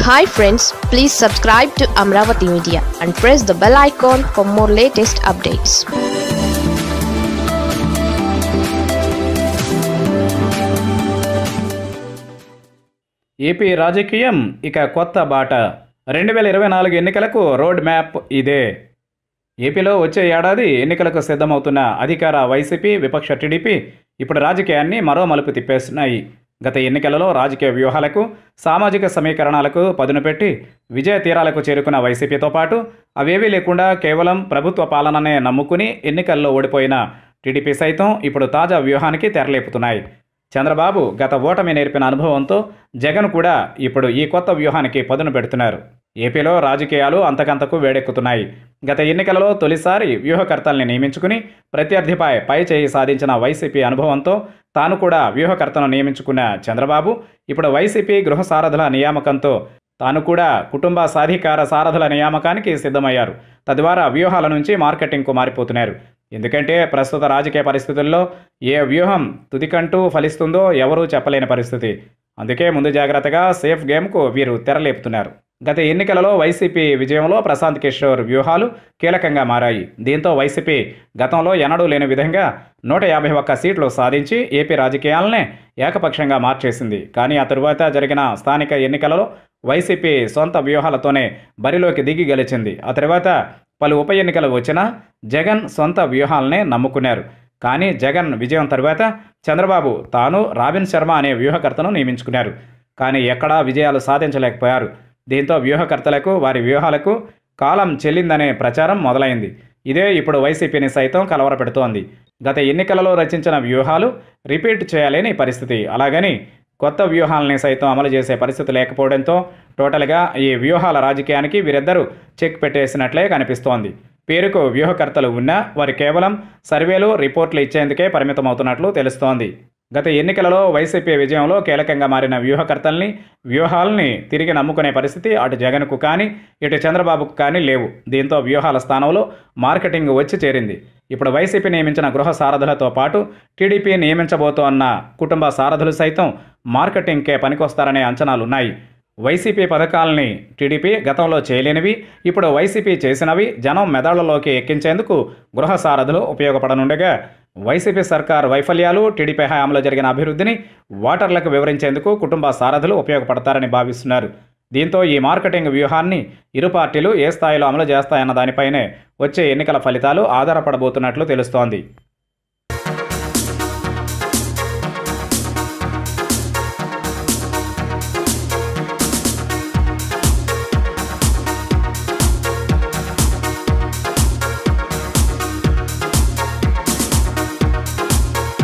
hi friends please subscribe to Amaravati media and press the bell icon for more latest updates AP రాజకీయం ఇక కొత్త బాట రెండు వేల ఇరవై నాలుగు ఎన్నికలకు రోడ్ మ్యాప్ ఇదే ఏపీలో వచ్చే ఏడాది ఎన్నికలకు సిద్ధమవుతున్న అధికార వైసీపీ విపక్ష టీడీపీ ఇప్పుడు రాజకీయాన్ని మరో మలుపు తిప్పేస్తున్నాయి గత ఎన్నికలలో రాజకీయ వ్యూహాలకు సామాజిక సమీకరణాలకు పదును పెట్టి విజయ తీరాలకు చేరుకున్న వైసీపీతో పాటు అవేవీ లేకుండా కేవలం ప్రభుత్వ పాలననే నమ్ముకుని ఎన్నికల్లో ఓడిపోయిన టీడీపీ సైతం ఇప్పుడు తాజా వ్యూహానికి తెరలేపుతున్నాయి చంద్రబాబు గత ఓటమి నేర్పిన అనుభవంతో జగన్ కూడా ఇప్పుడు ఈ కొత్త వ్యూహానికి పదును పెడుతున్నారు ఏపీలో రాజకీయాలు అంతకంతకు వేడెక్కుతున్నాయి గత ఎన్నికలలో తొలిసారి వ్యూహకర్తల్ని నియమించుకుని ప్రత్యర్థిపై పై చేయి సాధించిన వైసీపీ అనుభవంతో తాను కూడా వ్యూహకర్తను నియమించుకున్న చంద్రబాబు ఇప్పుడు వైసీపీ గృహ సారథుల నియామకంతో తాను కూడా కుటుంబ సాధికార సారథుల నియామకానికి సిద్ధమయ్యారు తద్వారా వ్యూహాల నుంచి మార్కెటింగ్కు మారిపోతున్నారు ఎందుకంటే ప్రస్తుత రాజకీయ పరిస్థితుల్లో ఏ వ్యూహం తుదికంటూ ఫలిస్తుందో ఎవరూ చెప్పలేని పరిస్థితి అందుకే ముందు జాగ్రత్తగా సేఫ్ గేమ్కు వీరు తెరలేపుతున్నారు గత ఎన్నికలలో వైసీపీ విజయంలో ప్రశాంత్ కిషోర్ వ్యూహాలు కీలకంగా మారాయి దీంతో వైసీపీ గతంలో ఎన్నడూ లేని విధంగా నూట యాభై ఒక్క సీట్లు సాధించి ఏపీ రాజకీయాలనే ఏకపక్షంగా మార్చేసింది కానీ ఆ తరువాత జరిగిన స్థానిక ఎన్నికలలో వైసీపీ సొంత వ్యూహాలతోనే బరిలోకి దిగి గెలిచింది ఆ తర్వాత పలు ఉప ఎన్నికలు వచ్చినా జగన్ సొంత వ్యూహాలనే నమ్ముకున్నారు కానీ జగన్ విజయం తరువాత చంద్రబాబు తాను రాబిన్ శర్మ అనే వ్యూహకర్తను నియమించుకున్నారు కానీ ఎక్కడా విజయాలు సాధించలేకపోయారు దీంతో వ్యూహకర్తలకు వారి వ్యూహాలకు కాలం చెల్లిందనే ప్రచారం మొదలైంది ఇదే ఇప్పుడు వైసీపీని సైతం కలవరపెడుతోంది గత ఎన్నికలలో రచించిన వ్యూహాలు రిపీట్ చేయలేని పరిస్థితి అలాగని కొత్త వ్యూహాలని సైతం అమలు చేసే పరిస్థితి లేకపోవడంతో టోటల్గా ఈ వ్యూహాల రాజకీయానికి వీరిద్దరూ చెక్ పెట్టేసినట్లే కనిపిస్తోంది పేరుకు వ్యూహకర్తలు ఉన్నా వారు కేవలం సర్వేలు రిపోర్ట్లు ఇచ్చేందుకే పరిమితమవుతున్నట్లు తెలుస్తోంది గత ఎన్నికలలో వైసీపీ విజయంలో కీలకంగా మారిన వ్యూహకర్తల్ని వ్యూహాలని తిరిగి నమ్ముకునే పరిస్థితి అటు జగన్కు కానీ ఇటు చంద్రబాబుకు కానీ లేవు దీంతో వ్యూహాల స్థానంలో మార్కెటింగ్ వచ్చి చేరింది ఇప్పుడు వైసీపీ నియమించిన గృహ సారథులతో పాటు టీడీపీ నియమించబోతోన్న కుటుంబ సారథులు సైతం మార్కెటింగ్కే పనికొస్తారనే అంచనాలున్నాయి వైసీపీ పథకాలని టీడీపీ గతంలో చేయలేనివి ఇప్పుడు వైసీపీ చేసినవి జనం మెదళ్లలోకి ఎక్కించేందుకు గృహ సారథులు ఉపయోగపడనుండగా వైసీపీ సర్కార్ వైఫల్యాలు టీడీపీ హయాంలో జరిగిన అభివృద్ధిని ఓటర్లకు వివరించేందుకు కుటుంబ సారథులు ఉపయోగపడతారని భావిస్తున్నారు దీంతో ఈ మార్కెటింగ్ వ్యూహాన్ని ఇరు పార్టీలు ఏ స్థాయిలో అమలు చేస్తాయన్న దానిపైనే వచ్చే ఎన్నికల ఫలితాలు ఆధారపడబోతున్నట్లు తెలుస్తోంది